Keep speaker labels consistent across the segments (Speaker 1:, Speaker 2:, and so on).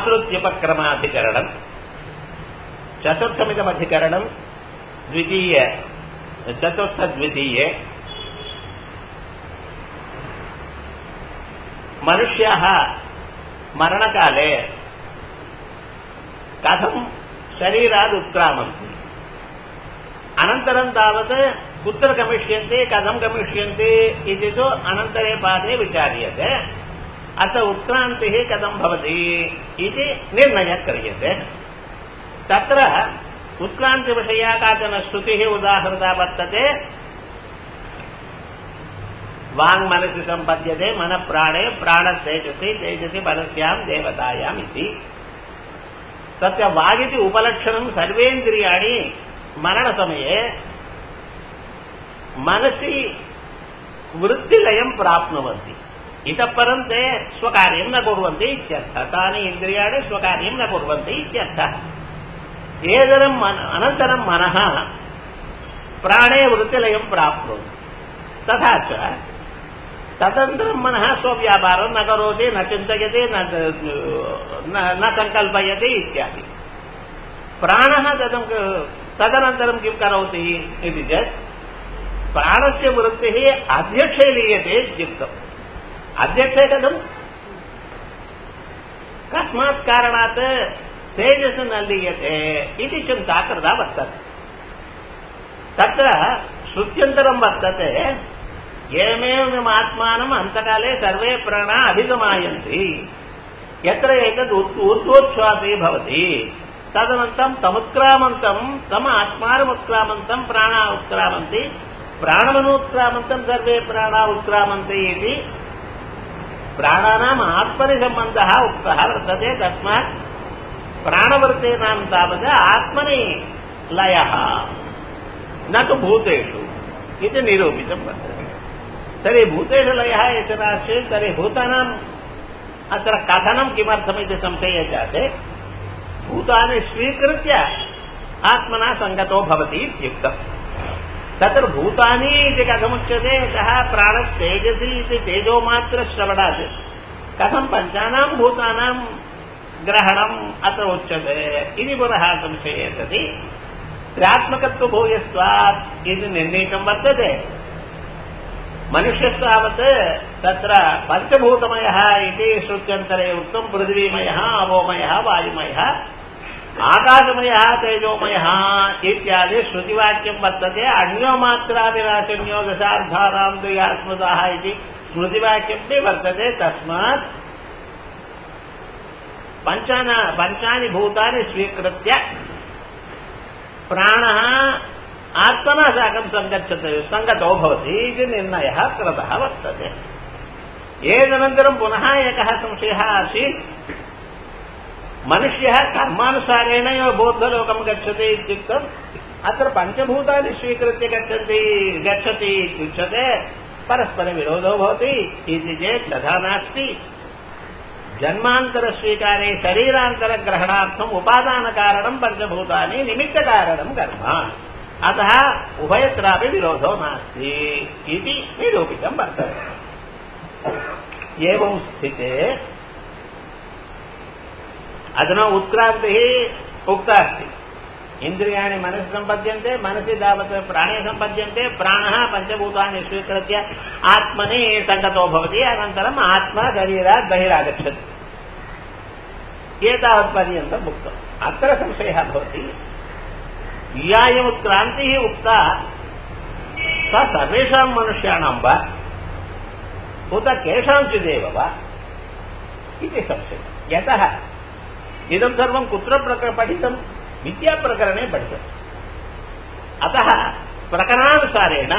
Speaker 1: आश्रुत्युपक्रमाधिकरणम् चतुर्थमिदमधिकरणम् द्वितीय चतुर्थद्वितीये मनुष्याः मरणकाले कथं शरीरात् उत्क्रामन्ति अनन्तरं तावत् कुत्र गमिष्यन्ते कथं गमिष्यन्ते इति तु अनन्तरे पादे विचार्यते अथ उत्क्रान्तिः कथं भवति इति निर्णयः क्रियते तत्र उत्क्रान्तिविषया काचन श्रुतिः उदाहृता वर्तते वाङ्मनसि सम्पद्यते मनःप्राणे प्राणस्तेजसि तेजसि परस्यां देवतायाम् इति तस्य वागिति उपलक्षणं सर्वेन्द्रियाणि मरणसमये मनसि वृत्तिलयं प्राप्नुवन्ति इतः परं ते स्वकार्यं न कुर्वन्ति इत्यर्थः तानि इन्द्रियाणि स्वकार्यं न कुर्वन्ति इत्यर्थः एतरम् अनन्तरं मनः प्राणे वृत्तिलयं प्राप्नोति तथा च तदनन्तरं मनः स्वव्यापारं न करोति न चिन्तयति न सङ्कल्पयति इत्यादि प्राणः तदं तदनन्तरं किं करोति इति चेत् प्राणस्य वृत्तिः अध्यक्षे लीयते इत्युक्तम् अध्यक्षे कथम् कस्मात् कारणात् तेजस् न लीयते इति चिन्ता कृता वर्तते तत्र श्रुत्यन्तरं वर्तते एवमेव आत्मानम् अन्तकाले सर्वे प्राणा अभिगमायन्ति यत्र एतद् ऊर्ध्वोच्छ्वासे भवति तदनन्तरं तमुत्क्रामन्तं तम आत्मानमुत्क्रामन्तं प्राणा उत्क्रामन्ति प्राणमनुत्क्रामन्तं सर्वे प्राणा उत्क्रामन्ति इति प्राणानाम् आत्मनि सम्बन्धः उक्तः वर्तते तस्मात् प्राणवृत्तीनां तावत् आत्मनि लयः न तु भूतेषु इति निरूपितं वर्तते तर्हि भूतेषु लयः यत्र नास्ति तर्हि भूतानाम् अत्र कथनं किमर्थमिति संशये जाते भूतानि स्वीकृत्य आत्मना सङ्गतो भवति इत्युक्तम् तत्र भूतानि इति कथमुच्यते यतः प्राणस्तेजसि इति तेजोमात्रश्रवणात् कथं पञ्चानां भूतानां ग्रहणम् अत्र उच्यते इति पुनः संशये सति त्र्यात्मकत्वभूयस्वात् इति निर्णीतं वर्तते मनुष्यस्तावत् तत्र पञ्चभूतमयः इति श्रुत्यन्तरे उक्तं पृथिवीमयः अवोमयः वायुमयः आकाशमयः तेजोमयः इत्यादि श्रुतिवाक्यं वर्तते अन्योमात्रादिराशन्यो दशार्धानां द्वयात्मदाः इति स्मृतिवाक्यमपि वर्तते तस्मात् पञ्चाना पञ्चानि भूतानि स्वीकृत्य प्राणः आत्मना साकं सङ्गच्छते सङ्गतो भवति इति निर्णयः कृतः वर्तते एतदनन्तरं पुनः एकः संशयः आसीत् मनुष्यः कर्मानुसारेण एव बौद्धलोकं गच्छति इत्युक्तम् अत्र पञ्चभूतानि स्वीकृत्य गच्छन्ति गच्छति इत्युच्यते परस्परविरोधो भवति इति चेत् तथा नास्ति जन्मान्तरस्वीकारे शरीरान्तरग्रहणार्थम् उपादानकारणं पञ्चभूतानि निमित्तकारणं कर्म अतः उभयत्रापि विरोधो नास्ति इति निरूपितं वर्तते एवं स्थिते अधुना उत्क्रान्तिः उक्ता अस्ति इन्द्रियाणि मनसि सम्पद्यन्ते मनसि तावत् प्राणे सम्पद्यन्ते प्राणः पञ्चभूतानि स्वीकृत्य आत्मनि सङ्गतो भवति अनन्तरम् आत्मा शरीरात् बहिरागच्छति एतावत्पर्यन्तम् उक्तम् अत्र संशयः भवति इयायमुत्क्रान्तिः उक्ता सा सर्वेषां मनुष्याणां वा उत केषाञ्चिदेव वा इति संशयः यतः इदं सर्वं कुत्र प्रक पठितं विद्याप्रकरणे पठितम् अतः प्रकरणानुसारेण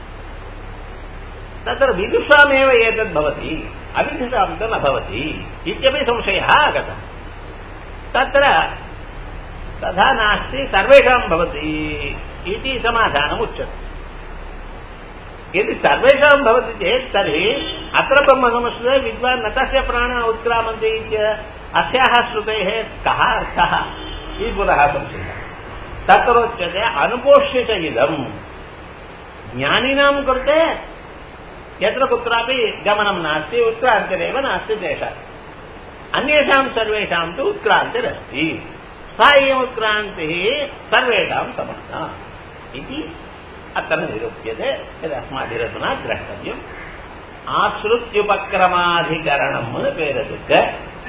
Speaker 1: तत्र विदुषामेव एतद् भवति अविदुषां तु न भवति इत्यपि संशयः आगतः तत्र तथा नास्ति सर्वेषां भवति इति समाधानम् उच्यते यदि सर्वेषां भवति चेत् तर्हि अत्र ब्रह्मसमस्ये विद्वान् न तस्य प्राणः उत्क्रामन्ति इत्य अस्याः श्रुतेः कः अर्थः इति पुनः संशयः तत्रोच्यते अनुपोष्य च इदम् ज्ञानिनां कृते यत्र कुत्रापि गमनं नास्ति उत्क्रान्तिरेव नास्ति तेषाम् अन्येषाम् सर्वेषाम् तु उत्क्रान्तिरस्ति सा एव उत्क्रान्तिः सर्वेषाम् समाना इति अत्र निरूप्यते यदस्माभिरधुना द्रष्टव्यम् ஆஸ்ருத்யுபக்கிரமாதிகரணம்னு பேர் அதுக்கு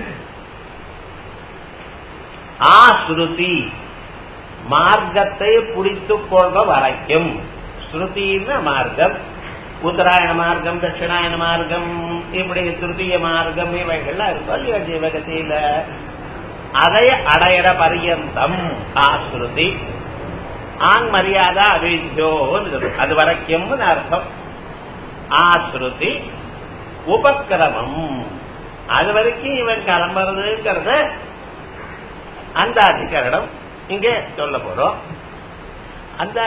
Speaker 1: ஆஸ்ருதி மார்க்கத்தை பிடித்துக் கொள்வ வரைக்கும் ஸ்ருதின்னு மார்க்கம் உத்தராயண மார்க்கம் தட்சிணாயன மார்க்கம் இப்படி திருத்திய மார்க்கம் இவைகள்லாம் இருக்கும் இல்லையா ஜீவகத்தில அதை அடையிற பரியந்தம் ஆஸ்ருதி ஆண் மரியாதா அவித்யோ அது வரைக்கும்னு அர்த்தம் ஆஸ்ருதி உபக்கிரமம் அது வரைக்கும் இவன் கிளம்புறதுங்கிறத அந்த அதிகரணம் இங்க சொல்ல போறோம் அந்த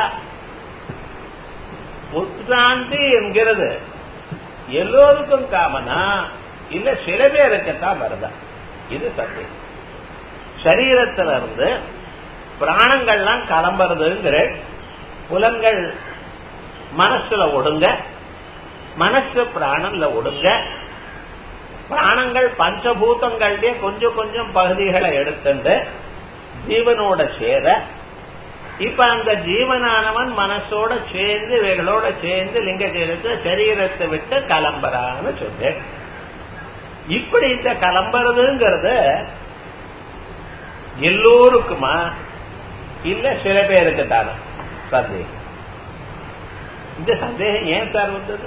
Speaker 1: உத்ராந்தி என்கிறது எல்லோருக்கும் காமனா இல்ல சில பேருக்குத்தான் வருதா இது சத்தியம் சரீரத்துல இருந்து பிராணங்கள்லாம் கிளம்புறதுங்கிற புலன்கள் மனசுல ஒடுங்க மனசு பிராணன்ல ஒடுங்க பிராணங்கள் பஞ்சபூதங்களுடைய கொஞ்சம் கொஞ்சம் பகுதிகளை எடுத்துட்டு ஜீவனோட சேர இப்ப அந்த ஜீவனானவன் மனசோட சேர்ந்து இவைகளோட சேர்ந்து லிங்க சேர்த்து சரீரத்தை விட்டு கிளம்புறான்னு சொன்னேன் இப்படி இந்த கிளம்புறதுங்கிறது எல்லோருக்குமா இல்ல சில பேருக்கு தானே சந்தேகம் இந்த சந்தேகம் ஏன் சார் வந்தது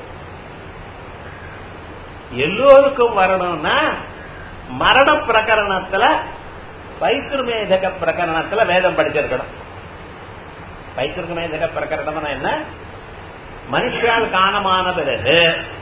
Speaker 1: எல்லோருக்கும் வரணும்னா மரண பிரகரணத்துல பைத்திருமேதக பிரகரணத்துல வேதம் படிச்சிருக்கணும் பைத்திருமேதக பிரகரணம்னா என்ன மனுஷால் காணமான பிறகு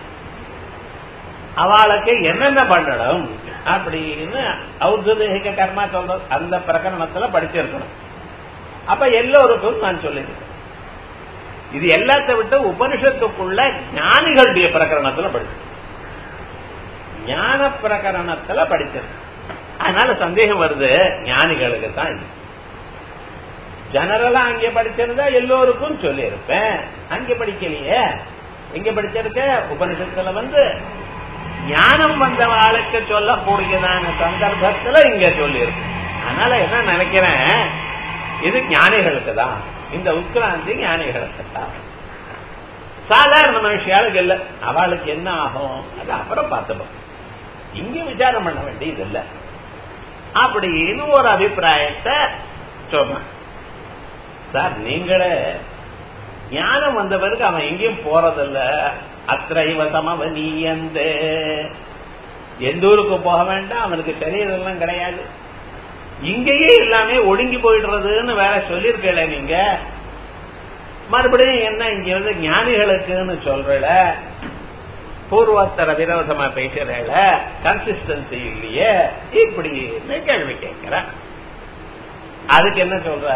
Speaker 1: அவளுக்கு என்னென்ன பண்ணணும் அப்படின்னு ஔதேகிக கர்மா சொல்ற அந்த பிரகரணத்துல படிச்சிருக்கணும் அப்ப எல்லோருக்கும் நான் சொல்லியிருக்கேன் இது எல்லாத்த விட்டு உபனிஷத்துக்குள்ள ஞானிகளுடைய பிரகரணத்துல படிச்சு ஞான பிரகரணத்துல படிச்சது அதனால சந்தேகம் வருது ஞானிகளுக்கு தான் இது ஜெனரலா அங்கே படிச்சிருந்தா எல்லோருக்கும் சொல்லியிருப்பேன் அங்கே படிக்கலையே எங்க படிச்சிருக்க உபனிஷத்துல வந்து ஞானம் வந்த ஆளுக்கு சொல்லக்கூடியதான சந்தர்ப்பத்துல இங்க சொல்லியிருக்கு அதனால என்ன நினைக்கிறேன் இது ஞானிகளுக்கு தான் இந்த உத்கிராந்தி ஞானிகளுக்கு தான் சாதாரண மனுஷியாளுக்கு இல்ல அவளுக்கு என்ன ஆகும் அது அப்புறம் பார்த்துப்போம் இங்க விசாரம் பண்ண வேண்டியது இல்ல அப்படின்னு ஒரு அபிப்பிராயத்தை சொன்னான் சார் நீங்களே ஞானம் வந்த பிறகு அவன் எங்கேயும் போறதில்ல அத்தைவ சமவனீயந்தே எந்த ஊருக்கு போக வேண்டாம் அவனுக்கு சரீரம் கிடையாது இங்கேயே எல்லாமே ஒடுங்கி போயிடுறதுன்னு வேற சொல்லிருக்கல நீங்க மறுபடியும் என்ன இங்க வந்து ஞானிகளுக்குன்னு சொல்றல பூர்வோத்தர விரோதமா பேசுறல கன்சிஸ்டன்சி இல்லையே இப்படி கேள்வி கேட்கிற அதுக்கு என்ன சொல்ற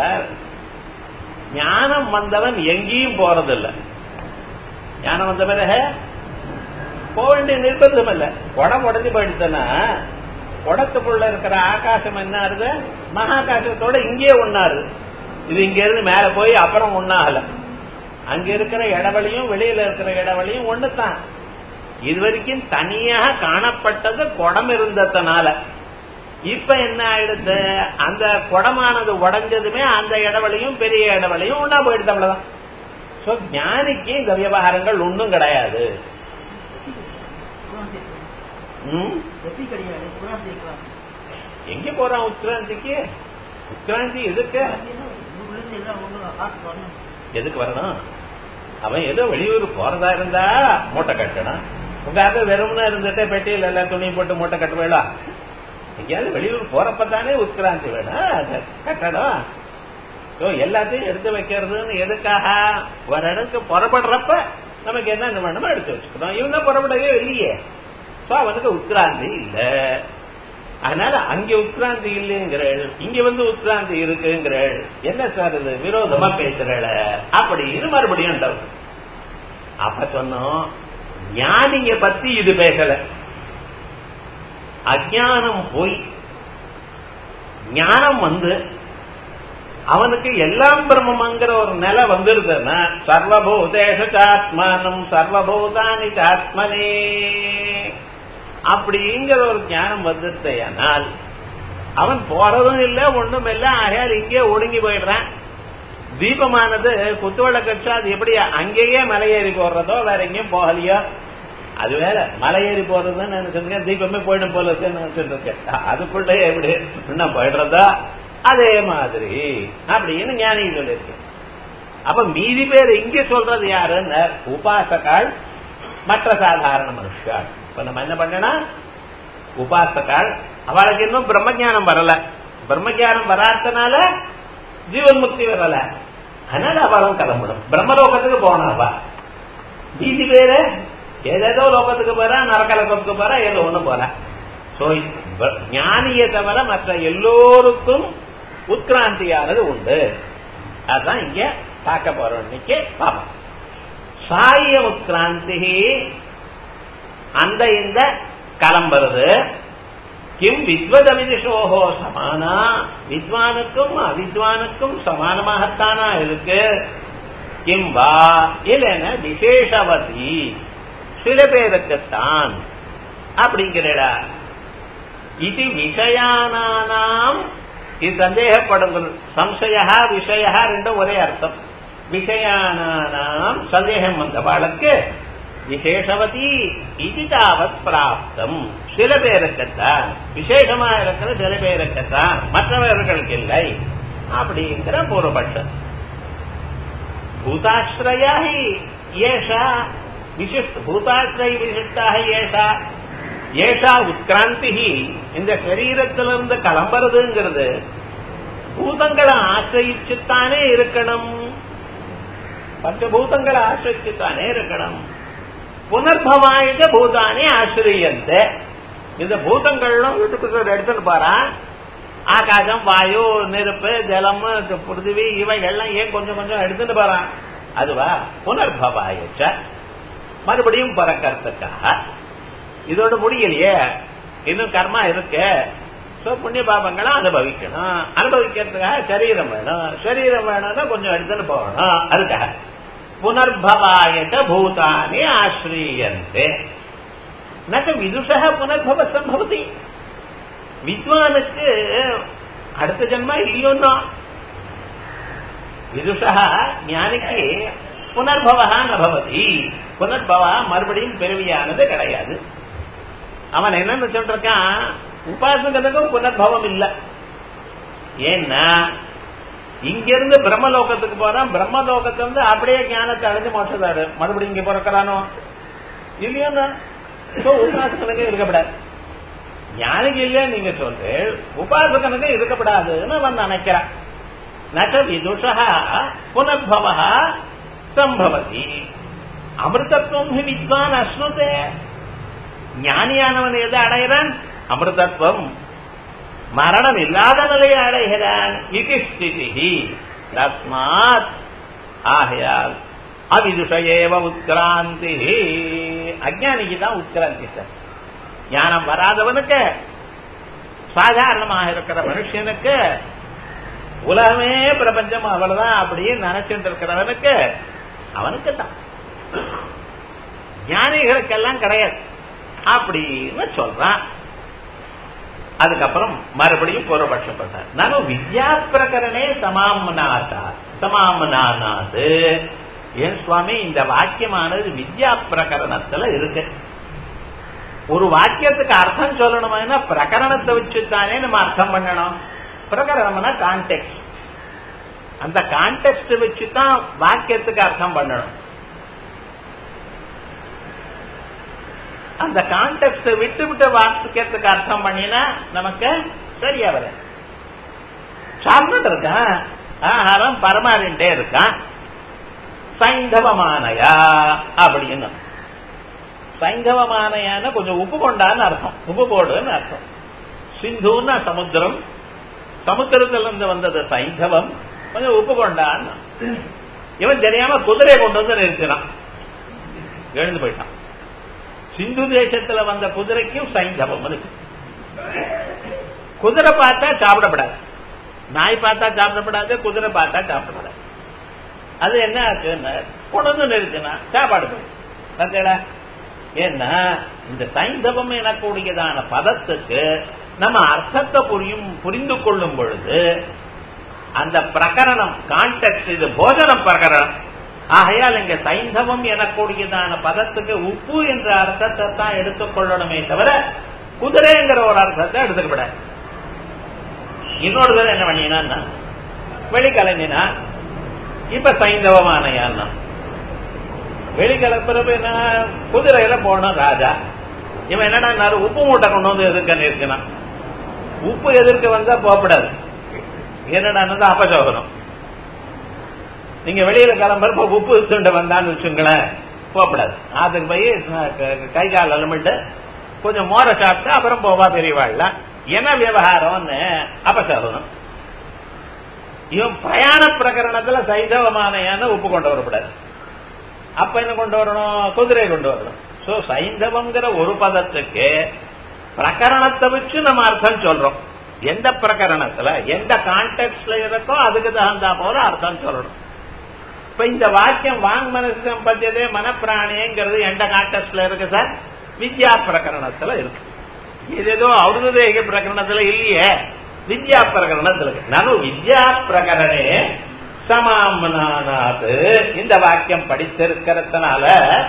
Speaker 1: ஞானம் வந்தவன் எங்கேயும் போறதில்லை ஞானம் வந்த பிறகு போக வேண்டிய நிர்பந்தம் இல்ல உடம்பு உடஞ்சு போயிடுச்சுன்னா உடத்துக்குள்ள இருக்கிற ஆகாசம் என்ன ஆறுது மகாகாசத்தோட இங்கே ஒன்னாரு இது இங்க இருந்து மேல போய் அப்புறம் ஒன்னாகல அங்க இருக்கிற இடவழியும் வெளியில இருக்கிற இடவழியும் ஒண்ணுதான் இது வரைக்கும் தனியாக காணப்பட்டது குடம் இருந்ததுனால இப்ப என்ன ஆயிடுது அந்த குடமானது உடஞ்சதுமே அந்த இடவழியும் பெரிய இடவழியும் ஒன்னா போயிடுது அவ்வளவுதான் சோ ஞானிக்கு இந்த விவகாரங்கள் ஒன்றும் கிடையாது எங்க போறான் உத்கிராந்திக்கு உத்கிராந்தி எதுக்கு எதுக்கு வரணும் அவன் ஏதோ வெளியூர் போறதா இருந்தா மூட்டை கட்டணும் உங்க வெறும்னா இருந்துட்டு பெட்டியில் எல்லாம் துணி போட்டு மூட்டை கட்ட வேலாம் எங்கேயாவது வெளியூர் போறப்ப தானே உத்கிராந்தி வேணும் கட்டணும் எல்லாத்தையும் எடுத்து வைக்கிறதுன்னு எதுக்காக ஒரு இடத்துக்கு புறப்படுறப்ப நமக்கு என்ன வேணுமோ எடுத்து வச்சுக்கணும் இவன் தான் புறப்படவே இல்லையே அவனுக்கு உத்கிராந்தி இல்ல அதனால அங்க உத்கிராந்தி இல்லைங்கிறள் இங்க வந்து உத்கிராந்தி இருக்குங்கிறள் என்ன சார் இது விரோதமா பேசுறல அப்படின்னு மறுபடியும் டவுட் அப்ப சொன்னோம் ஞானிங்க பத்தி இது பேசல அஜானம் போய் ஞானம் வந்து அவனுக்கு எல்லாம் பிரம்மங்கிற ஒரு நிலை வந்துருதுன்னா சர்வபூதேஷாத்மானம் சர்வபூதானி ஆத்மனே அப்படிங்கிற ஒரு ஞானம் வந்துட்டேனால் அவன் போறதும் இல்லை ஒண்ணும் இல்லை ஆகையால் இங்கே ஒடுங்கி போயிடுறான் தீபமானது குத்துவளை கட்சா அது எப்படி அங்கேயே மலையேறி போடுறதோ வேற எங்கேயும் போகலையோ அது வேற மலையேறி போறதுன்னு நினைச்சிருக்கேன் தீபமே போயிடும் போல இருக்குன்னு நினைச்சிட்டு இருக்கேன் அதுக்குள்ளே எப்படி இன்னும் போயிடுறதா அதே மாதிரி அப்படின்னு ஞானி சொல்லியிருக்கேன் அப்ப மீதி பேர் இங்க சொல்றது யாருன்னு உபாசகால் மற்ற சாதாரண மனுஷாள் இப்ப நம்ம என்ன பண்ணனா உபாசகால் அவளுக்கு இன்னும் பிரம்மஜானம் வரல பிரம்மஜானம் வராதனால ஜீவன் முக்தி வரல அதனால அவளும் கிளம்பணும் பிரம்மலோகத்துக்கு போனாவா மீதி பேரு ஏதேதோ லோகத்துக்கு போறா நரக்க லோகத்துக்கு போறா ஏதோ ஒண்ணு போறா சோ ஞானியை தவிர மற்ற எல்லோருக்கும் உட்கிராந்தியானது உண்டு அதுதான் இங்க பார்க்க போறோம் இன்னைக்கு பாப்போம் சாய உட்கிராந்தி அந்த இந்த கிளம்புறது கிம் வித்வத விதிஷோஹோ சமானா வித்வானுக்கும் அவித்வானுக்கும் சமானமாகத்தானா இருக்கு கிம் வா இல்லைன்னா விசேஷவதி சில பேருக்குத்தான் அப்படிங்கிறடா இது விஷயானாம் இது சந்தேகப்படுங்கள் சம்சயா விஷயா ரெண்டும் ஒரே அர்த்தம் விஷயானாம் சந்தேகம் வந்தவாளுக்கு விசேஷவதி இது தாவத் பிராப்தம் சில பேருக்குத்தான் விசேஷமா இருக்கிற சில பேருக்குத்தான் மற்றவர்களுக்கு இல்லை அப்படிங்கிற பூர்வபட்சம் பூதாஸ்ரயா ஏஷா விசிஷ்ட பூதாஸ்ரய விசிஷ்டா ஏஷா ஏஷா உட்கிராந்தி இந்த சரீரத்திலிருந்து கிளம்புறதுங்கிறது பூதங்களை ஆசிரிச்சுத்தானே இருக்கணும் பஞ்சபூதங்களை ஆசிரிச்சுத்தானே இருக்கணும் புனர்பவாயுத பூதானே ஆசிரியந்த இந்த பூதங்கள்லாம் வீட்டுக்கு எடுத்துட்டு போறான் ஆகாசம் வாயு நெருப்பு ஜலம் பிருத்திவி இவைகள்லாம் ஏன் கொஞ்சம் கொஞ்சம் எடுத்துட்டு போறான் அதுவா புனர்பவாயுச்ச மறுபடியும் பிறக்கிறதுக்காக இதோட முடியலையே இன்னும் கர்மா இருக்கு சோ புண்ணிய பாபங்களை அனுபவிக்கணும் அனுபவிக்கிறதுக்காக சரீரம் வேணும் சரீரம் வேணும்னா கொஞ்சம் எடுத்துட்டு போகணும் அதுக்காக புனர்பவாயத பூதானி ஆசிரியந்தே நக விதுஷக புனர்பவ சம்பவதி வித்வானுக்கு அடுத்த ஜென்மா இல்லையோன்னா விதுஷா ஞானிக்கு புனர்பவா நபவதி புனர்பவா மறுபடியும் பிறவியானது கிடையாது அவன் என்னன்னு சொல்றான் உபாசகனுக்கும் புனர்பவம் இல்ல ஏன்னா இங்கிருந்து பிரம்மலோகத்துக்கு போறான் பிரம்மலோகத்துல இருந்து அப்படியே ஞானத்தை அடைஞ்சு மோட்சதாரு மறுபடியும் இங்க பிறக்கிறானோ இல்லையோன்னா உபாசகனுக்கு இருக்கப்படாது ஞானிக்கு இல்லையா நீங்க சொல்லு உபாசகனுக்கு இருக்கப்படாதுன்னு அவன் நினைக்கிறான் நக விதுஷா புனர்பவ சம்பவதி அமிர்தத்துவம் ஹி வித்வான் அஸ்னுதே ஞானியானவன் எதை அடைகிறான் அமிர்தத்துவம் மரணம் இல்லாத நிலையை அடைகிறான் இது ஸ்திதி தஸ்மாத் ஆகையால் அவிதுஷயேவ உத்கிராந்தி அஜானிக்கு தான் உத்கிராந்தி சார் ஞானம் வராதவனுக்கு சாதாரணமாக இருக்கிற மனுஷனுக்கு உலகமே பிரபஞ்சம் அவ்வளவுதான் அப்படியே நினைச்சிட்டு இருக்கிறவனுக்கு அவனுக்கு தான் ஞானிகளுக்கெல்லாம் கிடையாது அப்படின்னு சொல்றான் அதுக்கப்புறம் மறுபடியும் பூர்வபட்சப்பட்டார் நானும் வித்யா பிரகரணே சமாமனாதா சமாமனானாது ஏன் சுவாமி இந்த வாக்கியமானது வித்யா பிரகரணத்துல இருக்கு ஒரு வாக்கியத்துக்கு அர்த்தம் சொல்லணும்னா பிரகரணத்தை வச்சுத்தானே நம்ம அர்த்தம் பண்ணணும் பிரகரணம்னா கான்டெக்ட் அந்த கான்டெக்ட் வச்சுதான் வாக்கியத்துக்கு அர்த்தம் பண்ணணும் அந்த கான்டெக்ட் விட்டு விட்டு வாக்கியத்துக்கு அர்த்தம் பண்ணினா நமக்கு சரியா வர சாப்பிட்டு இருக்கான் ஆகாரம் பரமாறிண்டே இருக்கான் சைந்தவமானயா அப்படின்னு சைந்தவமானயான கொஞ்சம் உப்பு கொண்டான்னு அர்த்தம் உப்பு போடுன்னு அர்த்தம் சிந்துன்னா சமுத்திரம் சமுத்திரத்திலிருந்து வந்தது சைந்தவம் கொஞ்சம் உப்பு கொண்டான்னு இவன் தெரியாம குதிரையை கொண்டு வந்து நிறுத்தினான் எழுந்து போயிட்டான் சிந்து தேசத்துல வந்த குதிரைக்கும் சைந்தவம் இருக்கு குதிரை பார்த்தா சாப்பிடப்படாது நாய் பார்த்தா சாப்பிடப்படாது குதிரை பார்த்தா சாப்பிடப்படாது அது என்ன ஆச்சுன்னு கொண்டு வந்து நிறுத்தினா சாப்பாடு போய் பார்த்தீங்களா ஏன்னா இந்த சைந்தவம் எனக்கூடியதான பதத்துக்கு நம்ம அர்த்தத்தை புரியும் புரிந்து கொள்ளும் பொழுது அந்த பிரகரணம் கான்டெக்ட் இது போஜன பிரகரணம் ஆகையால் இங்க சைந்தவம் எனக்கூடியதான பதத்துக்கு உப்பு என்ற அர்த்தத்தை தான் எடுத்துக்கொள்ளணுமே தவிர குதிரைங்கிற ஒரு அர்த்தத்தை எடுத்துக்கப்படாது இன்னொரு தடவை என்ன பண்ணினா வெளிக்கலைஞனா இப்ப சைந்தவமானையான்னா வெளிக்கலப்புறப்ப என்ன குதிரையில போனோம் ராஜா இவன் என்னடா உப்பு மூட்டை கொண்டு வந்து எதிர்க்க நிற்கணும் உப்பு எதிர்க்க வந்தா போகப்படாது என்னடா அபசோகனம் நீங்க வெளியில கிளம்புறப்ப உப்பு துண்டு வந்தான்னு வச்சுங்களேன் போகப்படாது அதுக்கு போய் கை கால் அலமிட்டு கொஞ்சம் மோர சாப்பிட்டு அப்புறம் போவா பெரியவாழ்ல என்ன விவகாரம்னு அபசோகனம் இவன் பிரயாண பிரகரணத்துல சைந்தவமானையான உப்பு கொண்டு வரக்கூடாது அப்ப என்ன கொண்டு வரணும் குதிரை கொண்டு வரணும் சோ சைந்தவங்கிற ஒரு பதத்துக்கு பிரகரணத்தை வச்சு நம்ம அர்த்தம் சொல்றோம் எந்த பிரகரணத்துல எந்த கான்டெக்ட்ல இருக்கோ அதுக்கு தகுந்தா போல அர்த்தம் சொல்லணும் இப்ப இந்த வாக்கியம் வாங் மனசம் பத்தியதே மனப்பிராணிங்கிறது எந்த கான்டெக்ட்ல இருக்கு சார் வித்யா பிரகரணத்துல இருக்கு இது ஏதோ அவுதேக பிரகரணத்துல இல்லையே வித்யா பிரகரணத்துல இருக்கு நானும் வித்யா பிரகரணே சமாமனானாது இந்த வாக்கியம் படித்திருக்கிறதுனால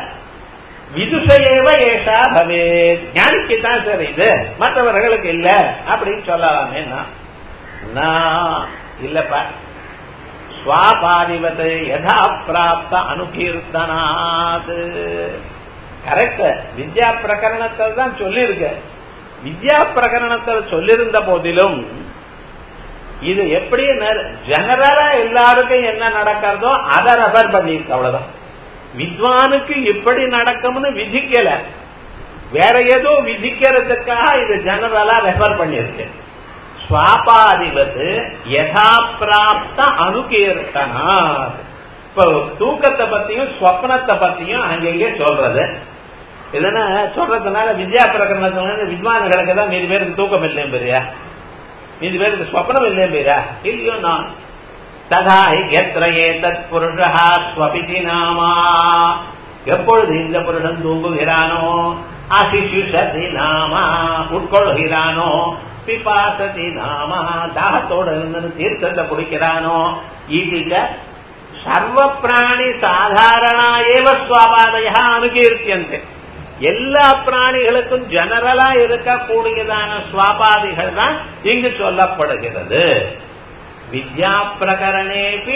Speaker 1: விதுஷையேவ ஏஷா பவே ஞானிக்கு தான் சார் இது மற்றவர்களுக்கு இல்ல அப்படின்னு சொல்லலாமே நான் இல்லப்பா ஸ்வாபாதிவத் யதா பிராப்த அனுகீர்த்தனாது கரெக்ட் வித்யா பிரகரணத்தில் தான் சொல்லியிருக்க வித்யா பிரகரணத்தில் சொல்லியிருந்த போதிலும் இது எப்படி ஜெனரலா எல்லாருக்கும் என்ன நடக்கிறதோ அதை ரெஃபர் பண்ணிருக்கு அவ்வளவுதான் வித்வானுக்கு இப்படி நடக்கும்னு விதிக்கல வேற ஏதோ விதிக்கிறதுக்காக இது ஜெனரலா ரெஃபர் பண்ணிருக்கு சுவாபாதிபத்து யதா பிராப்த அனுகீர்த்தனா இப்ப தூக்கத்தை பத்தியும் ஸ்வப்னத்தை பத்தியும் அங்கங்கே சொல்றது இதனா சொல்றதுனால வித்யா பிரகரணத்துல வித்வான்களுக்கு தான் மீதி பேருக்கு தூக்கம் இல்லையும் பெரியா மீதி பேருக்கு ஸ்வப்னம் இல்லையும் பெரியா இல்லையோ நான் ததா எத்திர ஏதத் புருஷா ஸ்வபிதி நாமா எப்பொழுது இந்த புருஷன் தூங்குகிறானோ அசிசுஷதி நாமா உட்கொள்கிறானோ பிபாசதி நாமா தாகத்தோடு இருந்து தீர்த்தத்தை குடிக்கிறானோ இதுக சர்வ பிராணி சாதாரணா ஏவ சுவாபாதையா அனுகீர்த்தியந்தே எல்லா பிராணிகளுக்கும் ஜெனரலா இருக்கக்கூடியதான சுவாபாதிகள் தான் இங்கு சொல்லப்படுகிறது வித்யா பிரகரணேபி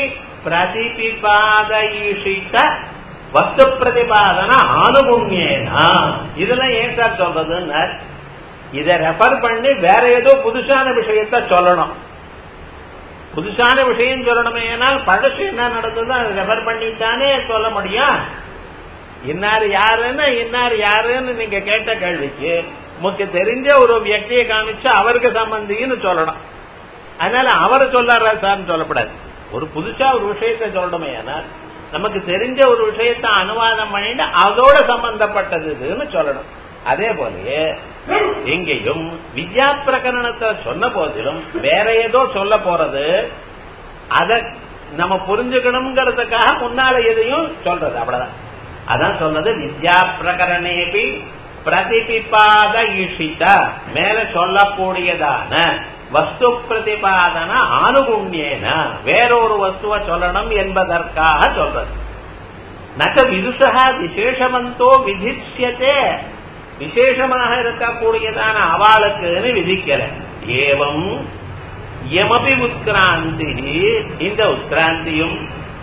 Speaker 1: பிரதிபிபாதயிஷித்த வஸ்து பிரதிபாதன ஆனுகுண்யேனா இதுல ஏன் சார் சொல்றதுன்னு இதை ரெஃபர் பண்ணி வேற ஏதோ புதுசான விஷயத்த சொல்லணும் புதுசான விஷயம் சொல்லணுமே ஏன்னால் பழசு என்ன நடந்ததோ அதை ரெஃபர் பண்ணித்தானே சொல்ல முடியும் இன்னார் யாருன்னு இன்னார் யாருன்னு நீங்க கேட்ட கேள்விக்கு உங்களுக்கு தெரிஞ்ச ஒரு வியக்தியை காமிச்சு அவருக்கு சம்பந்தின்னு சொல்லணும் அதனால அவரை சொல்லாரா சார்னு சொல்லப்படாது ஒரு புதுசா ஒரு விஷயத்த சொல்லணுமே ஆனால் நமக்கு தெரிஞ்ச ஒரு விஷயத்த அனுவாதம் பண்ணிட்டு அதோட சம்பந்தப்பட்டதுன்னு சொல்லணும் அதே போலயே எங்கேயும் வித்யா பிரகரணத்தை சொன்ன போதிலும் வேற ஏதோ சொல்ல போறது அத நம்ம புரிஞ்சுக்கணுங்கிறதுக்காக முன்னால எதையும் சொல்றது அவ்வளவுதான் அதான் சொன்னது வித்யா பிரகரணேபி பிரதிபிபாத ஈஷித மேல சொல்லக்கூடியதான வஸ்து பிரதிபாதன ஆனுகுண்யேன வேறொரு வஸ்துவ சொல்லணும் என்பதற்காக சொல்றது நக விதுஷா விசேஷமந்தோ விதிஷ்யத்தே விசேஷமாக இருக்கக்கூடியதான அவளுக்குன்னு விதிக்கல ஏவம் எமபி உத்கிராந்தி இந்த உத்கிராந்தியும்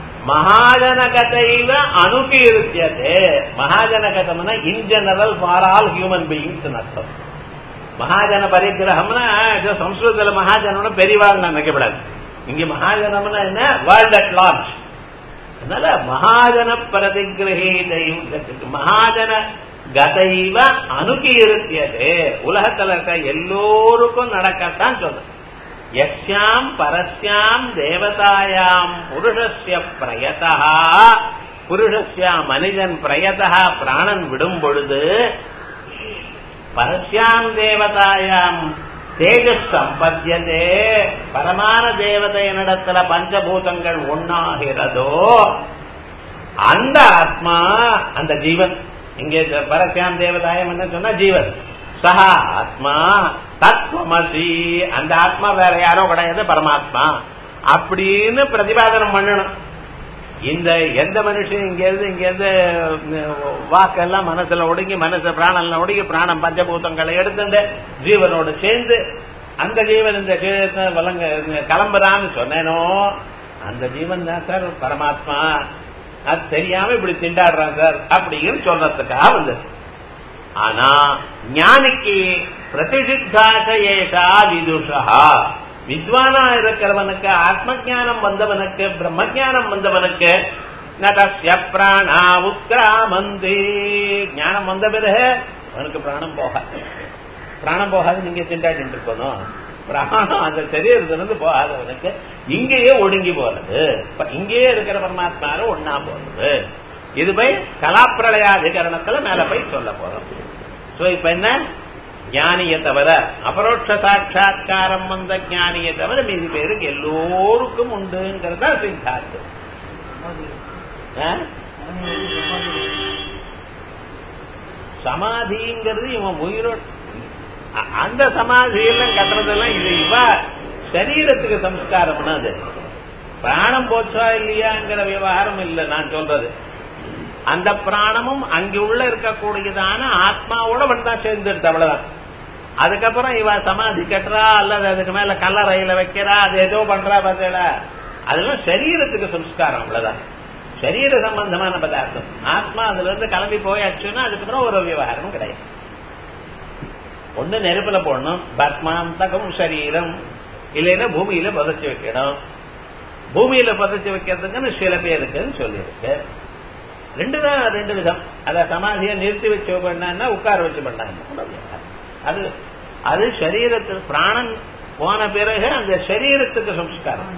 Speaker 1: மகாஜனகதைவ அனுகீர்த்தியதே மகாஜனகதம்னா in general for all human beings அர்த்தம் மகாஜன பரிகிரகம்னா சம்ஸ்கிருதத்துல மகாஜனம்னா பெரியவாள் நினைக்கப்படாது இங்க மகாஜனம்னா என்ன வேர்ல்ட் அட் லார்ஜ் அதனால மகாஜன பிரதிகிரகீதையும் மகாஜன கதைவ அனுகீர்த்தியதே உலகத்துல இருக்க எல்லோருக்கும் நடக்கத்தான் சொல்றது யஸ்யாம் பரஸ்யாம் தேவதாயாம் புருஷஸ்ய பிரயதா புருஷஸ்யா மனிதன் பிரயதா பிராணன் விடும் பொழுது பரஸ்யாம் தேவதாயாம் தேஜஸ் சம்பத்தியதே பரமான தேவதையினிடத்துல பஞ்சபூதங்கள் ஒன்னாகிறதோ அந்த ஆத்மா அந்த ஜீவன் இங்கே பரத்யாம் தேவதாயம் என்ன சொன்னா ஜீவன் சஹா ஆத்மா தத்வமசி அந்த ஆத்மா வேற யாரோ கிடையாது பரமாத்மா அப்படின்னு பிரதிபாதனம் பண்ணணும் இந்த எந்த மனுஷன் இங்க இருந்து இங்க இருந்து வாக்கெல்லாம் மனசுல ஒடுங்கி மனசு பிராணம்ல ஒடுங்கி பிராணம் பஞ்சபூதங்களை எடுத்துட்டு ஜீவனோடு சேர்ந்து அந்த ஜீவன் இந்த சரீரத்தை வழங்க கிளம்புறான்னு சொன்னேனோ அந்த ஜீவன் தான் சார் பரமாத்மா அது தெரியாம இப்படி திண்டாடுறான் சார் அப்படின்னு சொல்றதுக்காக வந்தது ஆனா ஞானிக்கு பிரதிசித்தாச ஏஷா விதுஷா வித்வானா இருக்கிறவனுக்கு ஆத்ம ஜானம் வந்தவனுக்கு பிரம்ம ஜானம் வந்தவனுக்கு நதஸ்ய பிராணா உத்கிராமந்தி ஞானம் வந்த பிறகு அவனுக்கு பிராணம் போகாது பிராணம் போகாது நீங்க திண்டாடிட்டு இருக்கணும் பிராணம் அந்த சரீரத்திலிருந்து போகாதவனுக்கு இங்கேயே ஒடுங்கி போறது இங்கேயே இருக்கிற பரமாத்மார ஒன்னா போறது இது போய் கலாப்பிரளயாதிகரணத்துல மேல போய் சொல்ல போறோம் சோ இப்ப என்ன ஞானிய தவிர அபரோட்ச சாட்சா்காரம் வந்த ஞானிய தவிர மீதி பேருக்கு எல்லோருக்கும் உண்டுங்கிறதா சித்தாந்தம் சமாதிங்கிறது இவன் உயிரோடு அந்த சமாதியெல்லாம் கட்டுறதெல்லாம் இது இவ சரீரத்துக்கு சம்ஸ்காரம்னா அது பிராணம் போச்சா இல்லையாங்கிற விவகாரம் இல்லை நான் சொல்றது அந்த பிராணமும் அங்க உள்ள இருக்கக்கூடியதான ஆத்மாவோட மட்டும் சேர்ந்துருது அவ்வளவுதான் அதுக்கப்புறம் இவ சமாதி கட்டுறா அல்லது அதுக்கு மேல கல்லறையில வைக்கிறா அது ஏதோ பண்றா பார்த்தல அதெல்லாம் சரீரத்துக்கு சம்ஸ்காரம் அவ்வளவுதான் சரீர சம்பந்தமான பதார்த்தம் ஆத்மா அதுல இருந்து கிளம்பி போயாச்சுன்னா அதுக்கப்புறம் ஒரு விவகாரம் கிடையாது ஒண்ணு நெருப்புல போடணும் பத்மாந்தகம் சரீரம் இல்லைன்னா பூமியில புதைச்சு வைக்கணும் பூமியில புதைச்சு வைக்கிறதுக்குன்னு சில பேருக்குன்னு சொல்லியிருக்கு ரெண்டு தான் ரெண்டு விதம் அத சமாதியை நிறுத்தி வச்சு பண்ணா உட்கார வச்சு பண்ணாங்க அது அது சரீரத்தில் பிராணன் போன பிறகு அந்த சரீரத்துக்கு சம்ஸ்காரம்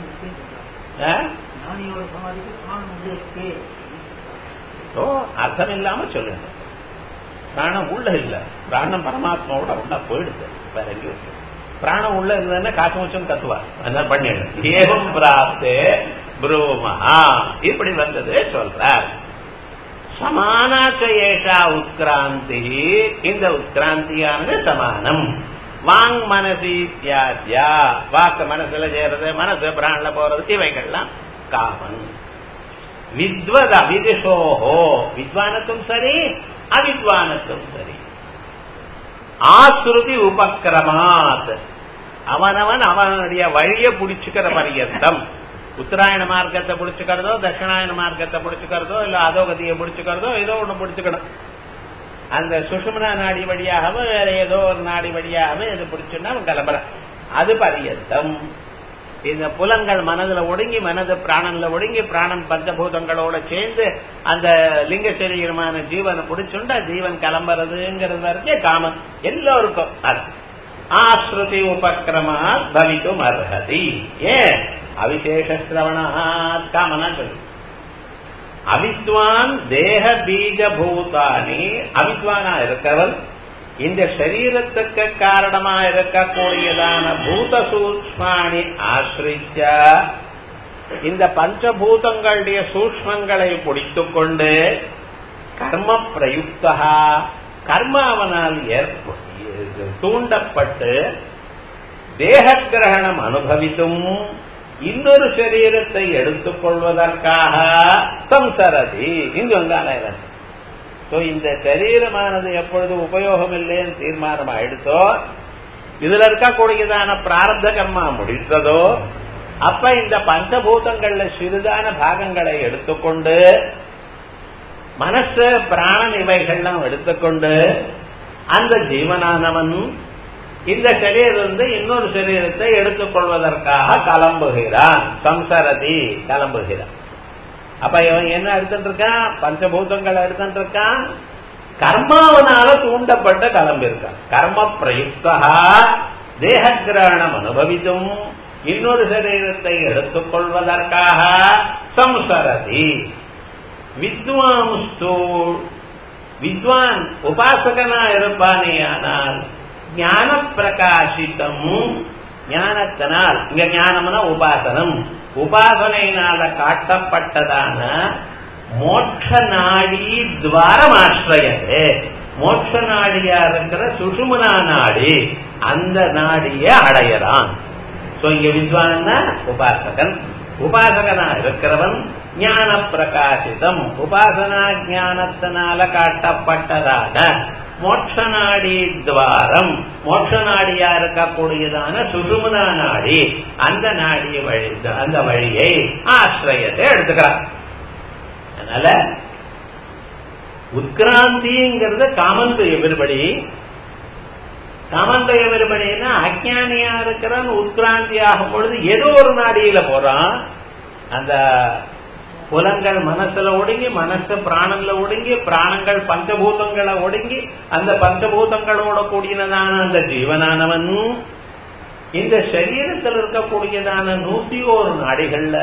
Speaker 1: ஓ அர்த்தம் இல்லாம சொல்லுங்க பிராணம் உள்ள இல்ல பிராணம் பரமாத்மாவோட உள்ள போயிடுது வேற எங்கேயும் பிராணம் உள்ள இருந்ததுன்னா காசு முச்சம் கத்துவா அதான் பண்ணிடு ஏவம் பிராப்தே புரோமஹா இப்படி வந்தது சொல்றார் சமானாச்ச ஏஷா உத்கிராந்தி இந்த உத்கிராந்தியானது சமானம் வாங் மனசி இத்தியாத்யா வாக்கு மனசுல சேருது மனசு பிராண்ல போறது இவைகள்லாம் காமன் வித்வத் அவிதிஷோஹோ வித்வானத்தும் சரி அவித்வானத்தும் சரி ஆஸ்ருதி உபக்கிரமாத் அவனவன் அவனுடைய வழிய புடிச்சுக்கிற பரியந்தம் உத்தராயண மார்க்கத்தை பிடிச்சுக்கிறதோ தட்சிணாயன மார்க்கத்தை பிடிச்சுக்கிறதோ இல்ல அதோகதியை பிடிச்சுக்கிறதோ ஏதோ ஒண்ணு பிடிச்சுக்கணும் அந்த சுஷுமனா நாடி வழியாகவோ வேற ஏதோ ஒரு நாடி வழியாகவோ எது பிடிச்சுன்னா அவன் கிளம்புறான் அது பரியந்தம் இந்த புலன்கள் மனதுல ஒடுங்கி மனது பிராணன்ல ஒடுங்கி பிராணன் பஞ்சபூதங்களோட சேர்ந்து அந்த லிங்க சரீரமான ஜீவனை பிடிச்சுண்டா ஜீவன் கிளம்புறதுங்கிறது வரைக்கும் காமன் எல்லோருக்கும் அது ஆஸ்ருதி உபக்கிரமா பவிக்கும் அர்ஹதி ஏன் அவிசேஷ சிரவணாத் காமனா சொல்லு அவித்வான் தேக பீஜ பூதானி அவித்வானா இருக்கிறவன் இந்த சரீரத்துக்கு காரணமா இருக்கக்கூடியதான பூத சூக்மானி ஆசிரிச்ச இந்த பஞ்சபூதங்களுடைய சூக்மங்களை பிடித்துக் கொண்டு கர்ம பிரயுக்தா கர்மாவனால் ஏற்ப தூண்டப்பட்டு தேக கிரகணம் அனுபவித்தும் இன்னொரு சரீரத்தை எடுத்துக் கொள்வதற்காக சம்சரதி இங்கு வந்தான இந்த சரீரமானது எப்பொழுது உபயோகம் இல்லைன்னு தீர்மானம் ஆயிடுத்தோ இதுல இருக்கக்கூடியதான பிராரப்த கர்மா முடித்ததோ அப்ப இந்த பஞ்சபூதங்கள்ல சிறிதான பாகங்களை எடுத்துக்கொண்டு மனசு பிராணன் இவைகள்லாம் எடுத்துக்கொண்டு அந்த ஜீவனானவன் இந்த சரீரிலிருந்து இன்னொரு சரீரத்தை எடுத்துக் கொள்வதற்காக கிளம்புகிறான் சம்சரதி கிளம்புகிறான் அப்ப இவன் என்ன எடுத்துட்டு இருக்கான் பஞ்சபூதங்கள் எடுத்துட்டு இருக்கான் கர்மாவனால தூண்டப்பட்ட கிளம்பிருக்கான் கர்ம பிரயுக்தா தேக கிரகணம் அனுபவித்தும் இன்னொரு சரீரத்தை எடுத்துக் கொள்வதற்காக சம்சரதி வித்வாம்ஸ்து வித்வான் உபாசகனா இருப்பானே ஆனால் ஞான பிரகாசித்தம் ஞானத்தினால் இங்க ஞானம்னா உபாசனம் உபாசனையினால காட்டப்பட்டதான மோட்ச நாடி துவாரம் ஆசிரியது மோட்ச நாடியா இருக்கிற சுஷுமனா நாடி அந்த நாடிய அடையறான் சோ இங்க வித்வான்னா உபாசகன் உபாசகனா இருக்கிறவன் ஞான பிரகாசிதம் உபாசனா ஞானத்தினால காட்டப்பட்டதாக மோட்ச நாடி துவாரம் மோட்ச நாடியா இருக்கக்கூடியதான சுஷுமனா நாடி அந்த நாடிய வழி அந்த வழியை ஆசிரியத்தை எடுத்துக்கிறான் அதனால உத்கிராந்திங்கிறது காமன் எதிர்படி காமன் எதிர்படினா அஜானியா இருக்கிறான் உத்கிராந்தி ஆகும் பொழுது ஏதோ ஒரு நாடியில போறான் அந்த புலங்கள் மனசுல ஒடுங்கி மனசு பிராணன்ல ஒடுங்கி பிராணங்கள் பஞ்சபூதங்களை ஒடுங்கி அந்த பஞ்சபூதங்களோட கூடியதான அந்த ஜீவனானவன் இந்த சரீரத்தில் இருக்கக்கூடியதான நூத்தி ஒரு நாடிகள்ல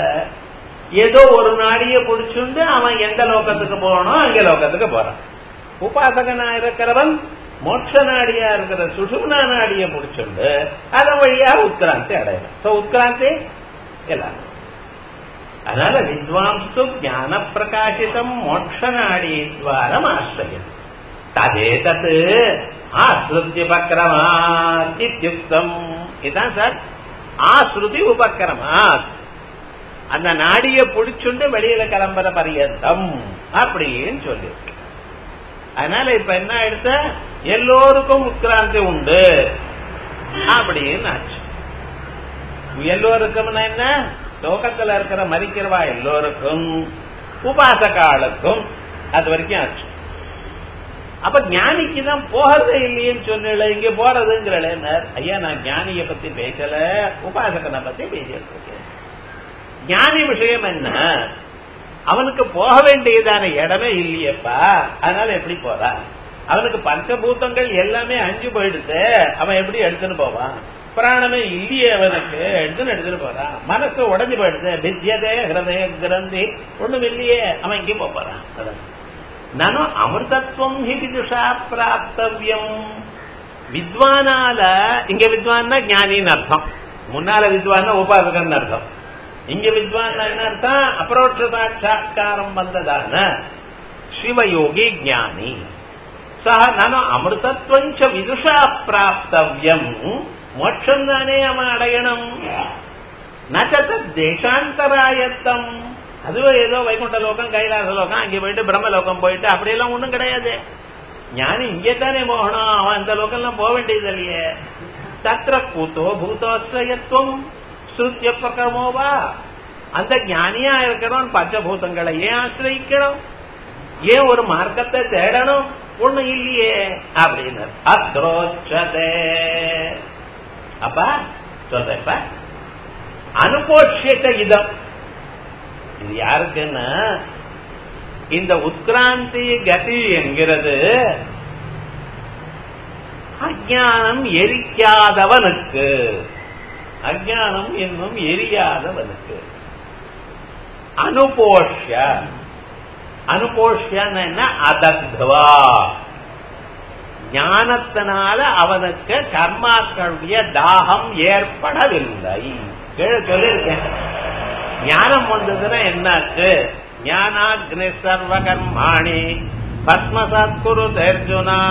Speaker 1: ஏதோ ஒரு நாடிய பிடிச்சுண்டு அவன் எந்த லோகத்துக்கு போகணும் அங்க லோகத்துக்கு போறான் உபாசகனா இருக்கிறவன் மோட்ச நாடியா இருக்கிற சுஷும்னா நாடிய பிடிச்சுண்டு அதன் வழியா உத்கிராந்தி அடையலாம் சோ உத்கிராந்தி எல்லாரும் அதனால வித்வாம்சு ஞான பிரகாசிதம் மோட்ச நாடி துவாரம் ஆசிரியம் ததேதத் ஆஸ்ருதி உபக்கிரமாத் இத்தியுக்தம் இதுதான் சார் ஆஸ்ருதி உபக்கிரமாத் அந்த நாடிய புடிச்சுண்டு வெளியில கிளம்புற பரியந்தம் அப்படின்னு சொல்லியிருக்கு அதனால இப்ப என்ன ஆயிடுத்த எல்லோருக்கும் உட்கிராந்தி உண்டு அப்படின்னு ஆச்சு எல்லோருக்கும்னா என்ன லோகத்துல இருக்கிற மறிக்கிறவா எல்லோருக்கும் உபாசகாலுக்கும் அது வரைக்கும் ஆச்சு அப்ப ஞானிக்கு தான் போறதே இல்லையேன்னு சொன்னல இங்க போறதுங்கிற ஐயா நான் ஞானிய பத்தி பேசல உபாசகனை பத்தி பேசிட்டு இருக்கேன் ஞானி விஷயம் என்ன அவனுக்கு போக வேண்டியதான இடமே இல்லையப்பா அதனால எப்படி போறான் அவனுக்கு பஞ்சபூதங்கள் எல்லாமே அஞ்சு போயிடுது அவன் எப்படி எடுத்துன்னு போவான் பிராணமே இல்லையே அவனுக்கு எடுத்துன்னு எடுத்துட்டு போறான் மனசு உடஞ்சு போயிடுது வித்யதே ஹிருதய கிரந்தி ஒண்ணும் இல்லையே அவன் எங்கேயும் போறான் நானும் அமிர்தத்துவம் ஹி விதுஷா பிராப்தவியம் வித்வானால இங்க வித்வான்னா ஞானின்னு அர்த்தம் முன்னால வித்வான்னா உபாசகன் அர்த்தம் இங்க வித்வான் என்ன அர்த்தம் அபரோட்ச சாட்சா்காரம் வந்ததான சிவயோகி ஞானி சக நானும் அமிர்தத்வஞ்ச விதுஷா பிராப்தவியம் மோட்சம் தானே அவன் அடையணும் நச்சத தேசாந்தராயத்தம் அதுவும் ஏதோ வைகுண்ட லோகம் கைலாச லோகம் அங்கே போயிட்டு பிரம்மலோகம் போயிட்டு அப்படியெல்லாம் ஒண்ணும் கிடையாது ஞானி இங்கே தானே போகணும் அவன் அந்த லோகம்லாம் போக வேண்டியது இல்லையே தத்திர கூத்தோ பூதோஸ்ரயத்துவம் ஸ்ருத்திய பிரகமோவா அந்த ஞானியா இருக்கிறவன் பஞ்சபூதங்களை ஏன் ஆசிரியிக்கணும் ஏன் ஒரு மார்க்கத்தை தேடணும் ஒண்ணு இல்லையே அப்படின்னு அத்ரோச்சதே அப்ப சொல்றப்ப அனுபோஷியத்த இதம் இது யாருக்குன்னா இந்த உத்கிராந்தி கதி என்கிறது அஜானம் எரிக்காதவனுக்கு அஜானம் என்னும் எரியாதவனுக்கு அனுபோஷ்ய அனுபோஷ்யன்னு என்ன அதத்வா ஞானத்தினால அவனுக்கு கர்மாக்களுடைய தாகம் ஏற்படவில்லை கீழே சொல்லியிருக்கேன் ஞானம் வந்ததுன்னா என்னாச்சு ஞானாக்னி சர்வ கர்மாணி பத்மசத் குரு அர்ஜுனா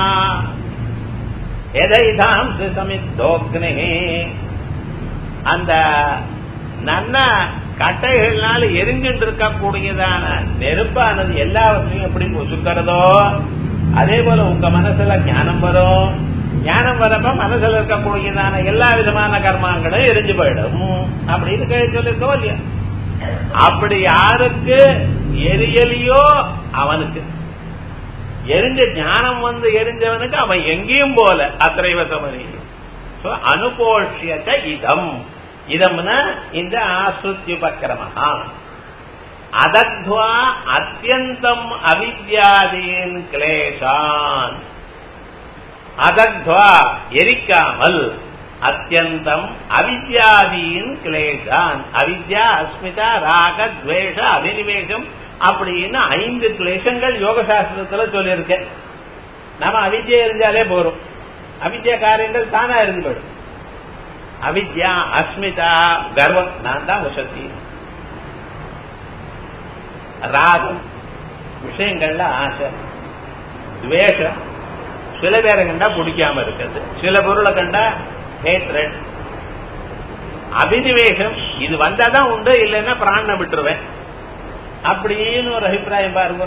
Speaker 1: எதைதாம் சமித்தோக்னி அந்த நல்ல கட்டைகள்னால எரிஞ்சுட்டு இருக்கக்கூடியதான நெருப்பானது எல்லாவற்றையும் எப்படி சுக்கிறதோ அதே போல உங்க மனசுல ஞானம் வரும் ஞானம் வரப்ப மனசுல இருக்கக்கூடியதான எல்லா விதமான கர்மாங்களும் எரிஞ்சு போயிடும் அப்படின்னு சொல்லியிருக்கோம் இல்லையா அப்படி யாருக்கு எரியலையோ அவனுக்கு எரிஞ்ச ஞானம் வந்து எரிஞ்சவனுக்கு அவன் எங்கேயும் போல அத்திரைவ சமதி அனுபோஷியத இதம் இதம்னா இந்த ஆசுத்யுபக்கிரமஹா அதத்வா அத்தியந்தம் அவித்யாதீன் கிளேஷான் அதத்வா எரிக்காமல் அத்தியந்தம் அவித்யாதீன் கிளேஷான் அவித்யா அஸ்மிதா ராக துவேஷ அபினிவேஷம் அப்படின்னு ஐந்து கிளேஷங்கள் யோக சாஸ்திரத்துல சொல்லியிருக்கேன் நம்ம அவித்யா எரிஞ்சாலே போறோம் அவித்யா காரியங்கள் தானா இருந்து போயிடும் அவித்யா அஸ்மிதா கர்வம் நான் தான் வசதி ராகம் விஷயங்கள்ல ஆசை துவேஷம் சில பேரை கண்டா பிடிக்காம இருக்கிறது சில பொருளை கண்டா ஹேட்ரட் அபினிவேஷம் இது வந்தாதான் உண்டு இல்லைன்னா பிராணனை விட்டுருவேன் அப்படின்னு ஒரு அபிப்பிராயம் பாருங்க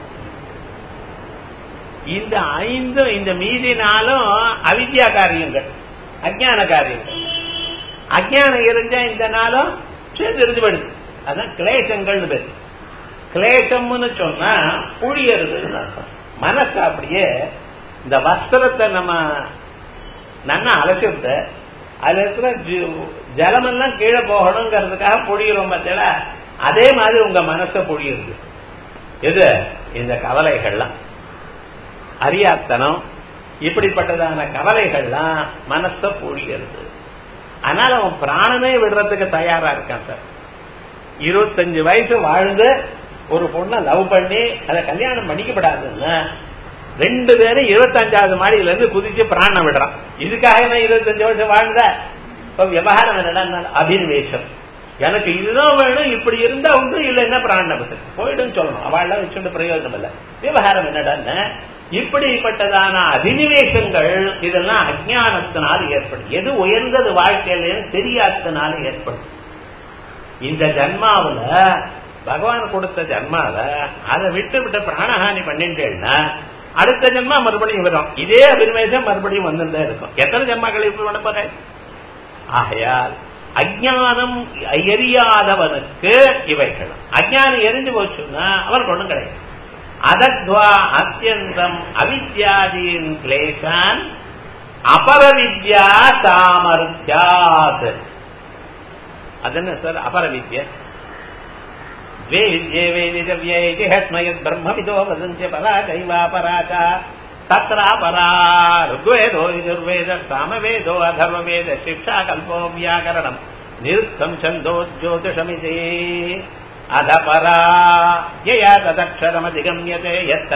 Speaker 1: இந்த ஐந்து இந்த மீதி நாளும் அவித்யா காரியங்கள் அஜான காரியங்கள் அஜானம் இருந்தா இந்த நாளும் சேர்ந்து இருந்து போயிடுது அதான் கிளேசங்கள் பேரு கிளேசம்னு சொன்னா புழியறதுன்னு அர்த்தம் மனசு அப்படியே இந்த வஸ்திரத்தை நம்ம நன்னா அலசிவிட்டு அதுல இருக்கிற ஜலமெல்லாம் கீழே போகணுங்கிறதுக்காக பொழியிறோம் பார்த்தீங்களா அதே மாதிரி உங்க மனசை பொழியுது எது இந்த கவலைகள்லாம் அறியாத்தனம் இப்படிப்பட்டதான கவலைகள்லாம் மனசை பொழியறது அதனால அவன் பிராணமே விடுறதுக்கு தயாரா இருக்கான் சார் இருபத்தஞ்சு வயசு வாழ்ந்து ஒரு பொண்ணை லவ் பண்ணி அதை கல்யாணம் பண்ணிக்கப்படாதுன்னு ரெண்டு பேரும் இருபத்தஞ்சாவது மாடியில இருந்து குதிச்சு பிராணம் விடுறான் இதுக்காக நான் இருபத்தஞ்சு வருஷம் வாழ்ந்த இப்ப விவகாரம் என்னடா அபினிவேஷம் எனக்கு இதுதான் வேணும் இப்படி இருந்தா உண்டு இல்லைன்னா பிராணம் விட்டு போயிடும் சொல்லணும் அவள்லாம் வச்சுட்டு பிரயோஜனம் இல்லை விவகாரம் என்னடான்னு இப்படிப்பட்டதான அபினிவேசங்கள் இதெல்லாம் அஜானத்தினால ஏற்படும் எது உயர்ந்தது வாழ்க்கையில தெரியாததுனால ஏற்படும் இந்த ஜன்மாவில பகவான் கொடுத்த ஜன்மால அதை விட்டு விட்டு பிராணஹானி பண்ணிட்டேன்னா அடுத்த ஜென்மா மறுபடியும் வரும் இதே அபினிவேசம் மறுபடியும் வந்துட்டே இருக்கும் எத்தனை ஜென்மாக்கள் இப்படி பண்ண ஆகையால் அஜானம் எரியாதவனுக்கு இவைகள் அஜானம் எரிஞ்சு போச்சுன்னா அவனுக்கு ஒண்ணும் கிடையாது அதத்வா அத்தியந்தம் அவித்யாதீன் கிளேசான் அபரவித்யா சாமர்த்தியாத் அது என்ன சார் அபரவித்யா द्वे विद्ये वेदितव्ये इति हस्मयत् ब्रह्मविदो वदन्त्य परा चैवापराचा तत्रापरा ऋग्वेदो यजुर्वेद सामवेदो अथर्ववेद शिक्षाकल्पो व्याकरणम् निरुक्तम् छन्दो ज्योतिषमिति अध परा यया तदक्षरमधिगम्यते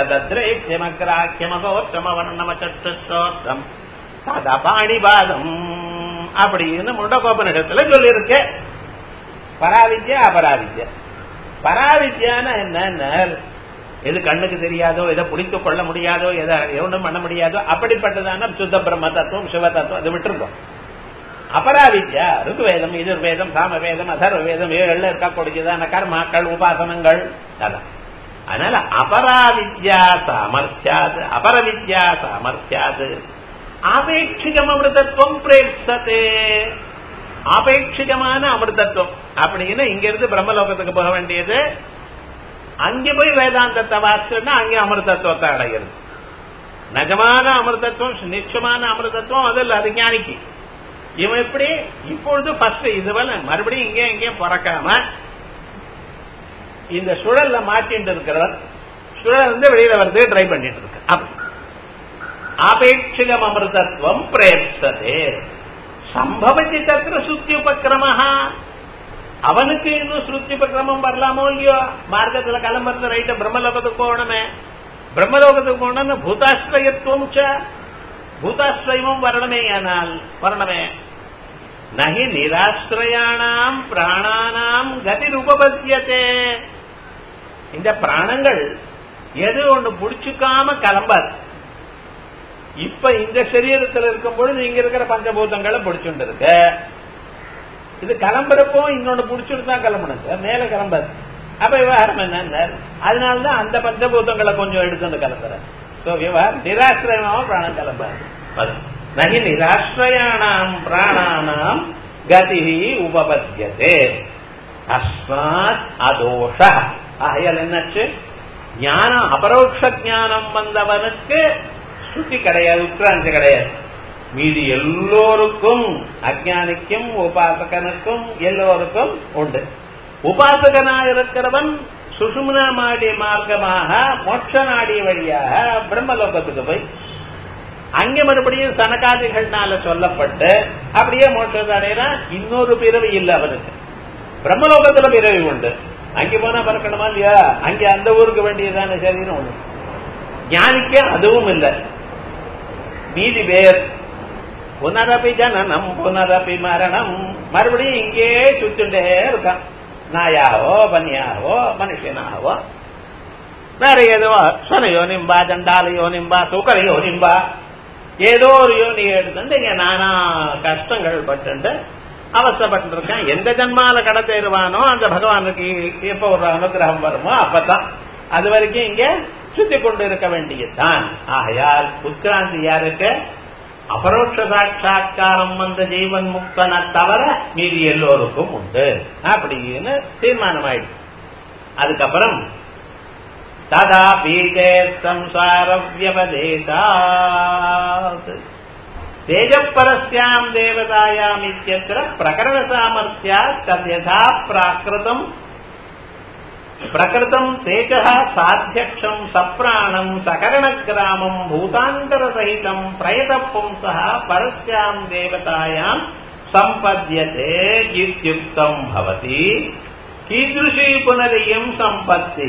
Speaker 1: यत्तदद्रैक्ष्यमग्राह्यमगोत्तमवर्णमचक्षुश्रोत्रम् ததபாணிபாதம் அப்படின்னு முண்டகோபனிடத்துல சொல்லியிருக்கு பராவித்யா அபராவித்யா பராவித்யான என்ன எது கண்ணுக்கு தெரியாதோ எதை புரிந்து கொள்ள முடியாதோ எதை எவனும் பண்ண முடியாதோ அப்படிப்பட்டதான சுத்த பிரம்ம தத்துவம் சிவ தத்துவம் அதை விட்டுருந்தோம் அபராவித்யா ருகுவேதம் எதிர்வேதம் சாமவேதம் அதர்வ வேதம் ஏழு இருக்கக்கூடியதான கர்மாக்கள் உபாசனங்கள் அதான் அதனால அபராவித்யா சாமர்த்தியாது அபரவித்யா சாமர்த்தியாது ஆபேட்சிகம் அமிர்தத்துவம் பிரேப்சத்தே ஆபேட்சிகமான அமிர்தத்துவம் அப்படின்னு இங்க இருந்து பிரம்மலோகத்துக்கு போக வேண்டியது அங்க போய் வேதாந்தத்தை வாசிச்சோம்னா அங்கே அமிர்தத்துவத்தை அடைகிறது நிஜமான அமிர்தத்துவம் நிச்சயமான அமிர்தத்துவம் அது இல்ல அது ஞானிக்கு இவன் எப்படி இப்பொழுது ஃபர்ஸ்ட் இதுவரை மறுபடியும் இங்கே இங்கேயும் பிறக்காம இந்த சுழல்ல மாட்டிட்டு இருக்கிறவர் சுழல் வந்து வெளியில வந்து ட்ரை பண்ணிட்டு இருக்கு ஆபேட்சிகம் அமிர்தத்துவம் பிரேப்சதே சம்பவத்தி தத்திர சுத்தி உபக்கிரம அவனுக்கு இன்னும் ஸ்ருத்தி உபக்கிரமம் வரலாமோ இல்லையோ மார்க்கத்துல கிளம்புறது ரைட்ட பிரம்மலோகத்துக்கு போகணுமே பிரம்மலோகத்துக்கு போகணும்னு பூதாஸ்ரயத்துவம் பூதாஸ்ரயமும் வரணுமே ஆனால் வரணுமே நகி நிராஸ்திரயானாம் பிராணானாம் கதி உபபத்தியத்தே இந்த பிராணங்கள் எது ஒண்ணு புடிச்சுக்காம கிளம்பாது இப்ப இந்த சரீரத்தில் இருக்கும் பொழுது இங்க இருக்கிற பஞ்சபூதங்களை பிடிச்சுட்டு இருக்கு இது கிளம்புறப்போ இன்னொன்னு பிடிச்சிட்டு தான் கிளம்பணும் மேல கிளம்பாது அப்ப விவகாரம் என்ன அதனாலதான் அந்த பஞ்சபூதங்களை கொஞ்சம் எடுத்துட்டு கிளம்புறேன் விவகாரம் நிராசிரயமாக பிராணம் கிளம்பாது நகி நிராசிரயானாம் பிராணானாம் கதி உபபத்தியதே அஸ்மாத் அதோஷ ஆகையால் என்னாச்சு ஞானம் அபரோக்ஷ ஞானம் வந்தவனுக்கு சுத்தி கிடையாது உட்கிராந்தி கிடையாது மீதி எல்லோருக்கும் அஜானிக்கும் உபாசகனுக்கும் எல்லோருக்கும் உண்டு உபாசகனா இருக்கிறவன் சுஷுமன மாடி மார்க்கமாக மோட்ச நாடி வழியாக பிரம்மலோகத்துக்கு போய் அங்க மறுபடியும் சனகாதிகள்னால சொல்லப்பட்டு அப்படியே மோட்சத்தை அடையிறான் இன்னொரு பிறவி இல்லை அவனுக்கு பிரம்மலோகத்துல பிறவி உண்டு அங்க போனா பறக்கணுமா இல்லையா அங்க அந்த ஊருக்கு வேண்டியதான சரீரம் ஒண்ணு ஞானிக்கு அதுவும் இல்லை மீதி பேர் புனரபி ஜனனம் புனரபி மரணம் மறுபடியும் இங்கே சுத்துட்டே இருக்கான் நாயாவோ பனியாவோ மனுஷனாவோ வேற ஏதோ சொன யோனிம்பா தண்டால யோனிம்பா தூக்கர யோனிம்பா ஏதோ ஒரு யோனி எடுத்துட்டு இங்க நானா கஷ்டங்கள் பட்டு அவசப்பட்டு இருக்கேன் எந்த ஜன்மால கடை தேருவானோ அந்த பகவானுக்கு எப்ப ஒரு அனுகிரகம் வருமோ அப்பதான் அது வரைக்கும் இங்க சுத்தி கொண்டு இருக்க வேண்டியதுதான் ஆகையால் உத்கிராந்தி யாருக்கு அபரோட்ச சாட்சா்காரம் வந்த ஜீவன் முக்தனை தவிர மீதி எல்லோருக்கும் உண்டு அப்படின்னு தீர்மானம் ஆயிடுச்சு அதுக்கப்புறம் ததா பீஜே சம்சார வியபதேசாத் தேஜப்பரஸ்யாம் தேவதாயாம் இத்தியத்திர பிரகரண சாமர்த்தியா தத்யதா பிராகிருதம் பிரகிருதம் தேஜ சாத்தியக்ஷம் சப்ராணம் சகரண கிராமம் பூதாந்தர சகிதம் பிரயத பும்ச பரஸ்யாம் தேவதாயாம் சம்பத்தியதே இத்தியுக்தம் பவதி கீதృஷி புனரியம் சம்பத்தி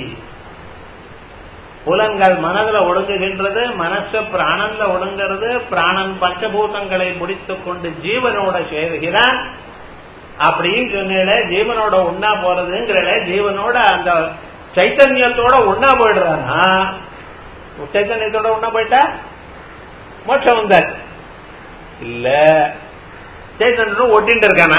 Speaker 1: புலன்கள் மனதுல ஒடுங்குகின்றது மனசு பிராணன்ல ஒடுங்கிறது பிராணன் பஞ்சபூதங்களை முடித்துக் கொண்டு ஜீவனோட சேருகிறான் அப்படின்னு சொன்னீங்களே ஜீவனோட ஒன்னா போறதுங்கிறல ஜீவனோட அந்த சைத்தன்யத்தோட ஒன்னா போயிடுறானா சைத்தன்யத்தோட ஒன்னா போயிட்டா மோட்சம் வந்தாச்சு இல்ல சைத்தன்யம் ஒட்டிட்டு இருக்கானா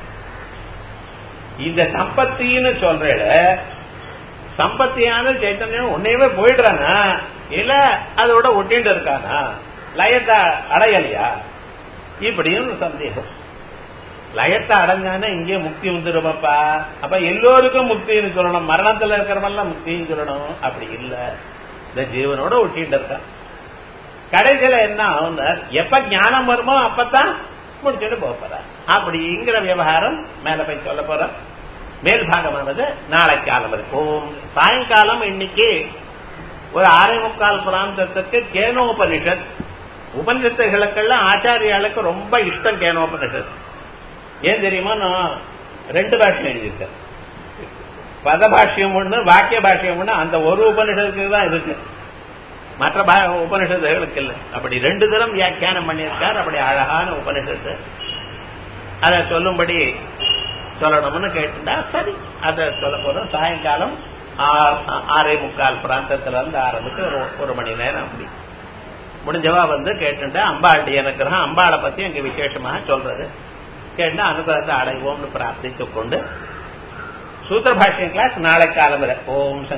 Speaker 1: இந்த சம்பத்தின்னு சொல்றேல சம்பத்தியான சைத்தன்யம் உன்னையவே போயிடுறானா இல்ல அதோட ஒட்டிட்டு இருக்கானா லயத்தை அடையலையா இப்படின்னு சந்தேகம் லயத்தை அடைஞ்சானே இங்கே முக்தி வந்துருமாப்பா அப்ப எல்லோருக்கும் முக்தின்னு சொல்லணும் மரணத்துல இருக்கிறவெல்லாம் முக்தின்னு சொல்லணும் அப்படி இல்ல இந்த ஜீவனோட ஒட்டிட்டு இருக்கான் கடைசியில என்ன ஆகும் எப்ப ஞானம் வருமோ அப்பதான் முடிச்சுட்டு போக போற அப்படிங்கிற விவகாரம் மேல போய் சொல்ல போற மேல் பாகமானது நாளை காலம் இருக்கும் சாயங்காலம் இன்னைக்கு ஒரு ஆறே முக்கால் பிராந்தத்துக்கு கேனோபனிஷத் உபனிஷத்துகளுக்கெல்லாம் ஆச்சாரியாளுக்கு ரொம்ப இஷ்டம் கேனோபனிஷத் ஏன் தெரியுமா நான் ரெண்டு பாஷ்யம் எழுதியிருக்கேன் பத பாஷ்யம் ஒண்ணு வாக்கிய பாஷ்யம் ஒண்ணு அந்த ஒரு உபனிஷத்துக்கு தான் இருக்கு மற்ற உபனிஷத்துகளுக்கு இல்லை அப்படி ரெண்டு தரம் வியாக்கியானம் பண்ணியிருக்கார் அப்படி அழகான உபனிஷத்து அதை சொல்லும்படி சொல்லணும்னு கேட்டுட்டா சரி அதை சொல்ல போதும் சாயங்காலம் ஆறே முக்கால் பிராந்தத்துல இருந்து ஆரம்பிச்சு ஒரு ஒரு மணி நேரம் அப்படி முடிஞ்சவா வந்து கேட்டுட்டா அம்பாளுடைய அனுகிரகம் அம்பாளை பத்தி அங்க விசேஷமாக சொல்றது கேட்டு அனுகிரகத்தை அடைவோம்னு பிரார்த்தித்துக் கொண்டு சூத்திர பாஷ்யம் கிளாஸ் நாளை காலம் ஓம்